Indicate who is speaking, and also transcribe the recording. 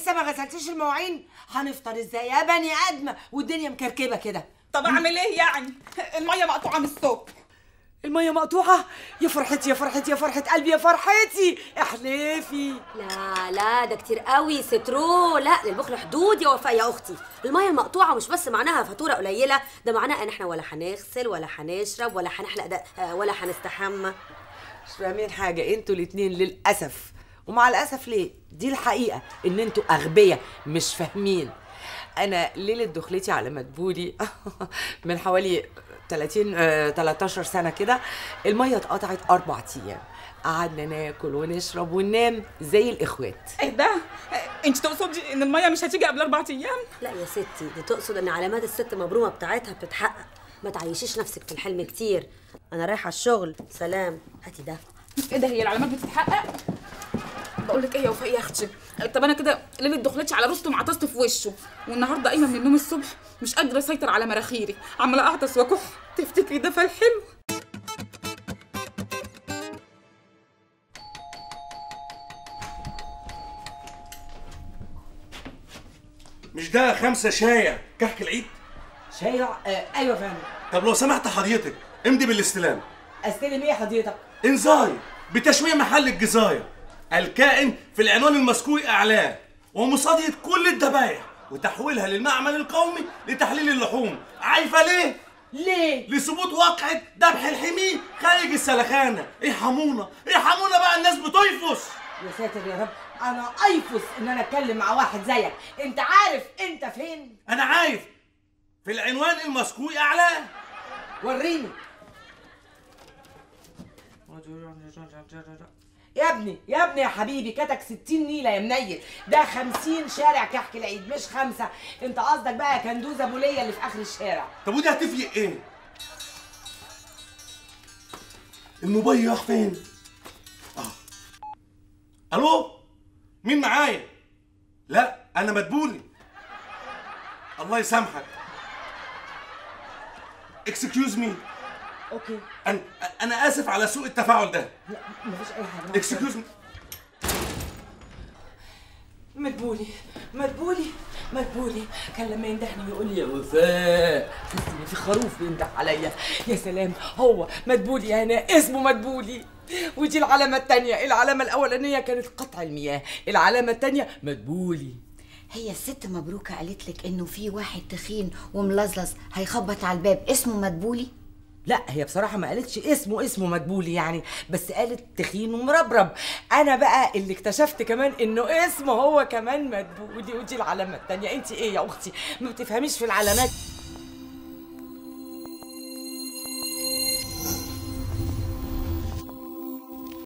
Speaker 1: لسه ما غسلتيش المواعين هنفطر ازاي يا بني ادمه والدنيا مكركبه كده
Speaker 2: طب اعمل ايه يعني الميه مقطوعه من الصبح
Speaker 1: الميه مقطوعه يا فرحتي يا فرحتي يا فرحه قلبي يا فرحتي احلفي
Speaker 3: لا لا ده كتير قوي سترو لا للبخل حدود يا وفاء يا اختي الميه المقطوعه مش بس معناها فاتوره قليله ده معناها ان احنا ولا هنغسل ولا هنشرب ولا هنحلق ده آه، ولا هنستحمى
Speaker 1: مش فاهمين حاجه انتوا الاتنين للاسف ومع الاسف ليه دي الحقيقه ان انتوا اغبياء مش فاهمين انا ليله دخلتي على مدبولي من حوالي 30 آه 13 سنه كده الميه اتقطعت اربع ايام قعدنا ناكل ونشرب وننام زي الاخوات
Speaker 2: ايه ده انت تقصدي ان الميه مش هتيجي قبل اربع ايام
Speaker 3: لا يا ستي دي تقصد ان علامات الست مبرومه بتاعتها بتتحقق ما تعيشيش نفسك في الحلم كتير انا رايحه الشغل سلام هاتي ده
Speaker 2: ايه ده هي العلامات بتتحقق بقول لك ايه يا وفاء يا اختي طب انا كده ليله دخلتي على رستم عطست في وشه والنهارده قايمه من النوم الصبح مش قادره اسيطر على مناخيري عماله اعطس واكح تفتكري ده فالحلو
Speaker 4: مش ده خمسة شايع كحك العيد
Speaker 1: شايع آه ايوه فاهم
Speaker 4: طب لو سمحت حضرتك امضي بالاستلام
Speaker 1: استلم ايه حضرتك
Speaker 4: انذاري بتشويه محل الجزاية الكائن في العنوان المذكور اعلاه ومصادية كل الذبايح وتحويلها للمعمل القومي لتحليل اللحوم عارفه ليه
Speaker 1: ليه
Speaker 4: لثبوت واقعة ذبح الحمير خارج السلخانة ارحمونا ارحمونا بقى الناس بتيفص
Speaker 1: يا ساتر يا رب انا ايفص ان انا اتكلم مع واحد زيك انت عارف انت فين
Speaker 4: انا عارف في العنوان المذكور اعلاه
Speaker 1: وريني يا ابني يا ابني يا حبيبي كتك 60 نيله يا منيل ده 50 شارع كحك العيد مش خمسه انت قصدك بقى يا كندوزه ابو ليا اللي في اخر الشارع
Speaker 4: طب ودي هتفرق ايه؟ الموبايل راح فين؟ اه الو مين معايا؟ لا انا مدبولي الله يسامحك اكسكيوز مي
Speaker 1: اوكي
Speaker 4: انا انا اسف على سوء التفاعل ده
Speaker 1: لا مفيش اي حاجه
Speaker 4: اكسكيوز مي
Speaker 1: مدبولي مدبولي مدبولي كان لما يندهني يقول لي يا وفاء تحس ان في خروف بينده عليا يا سلام هو مدبولي انا اسمه مدبولي ودي العلامة التانية العلامة الأولانية كانت قطع المياه العلامة التانية مدبولي
Speaker 5: هي الست مبروكة قالت لك انه في واحد تخين وملزلز هيخبط على الباب اسمه مدبولي
Speaker 1: لا هي بصراحة ما قالتش اسمه اسمه مدبولي يعني بس قالت تخين ومربرب أنا بقى اللي اكتشفت كمان إنه اسمه هو كمان مدبولي ودي العلامة التانية أنت إيه يا أختي ما بتفهميش في العلامات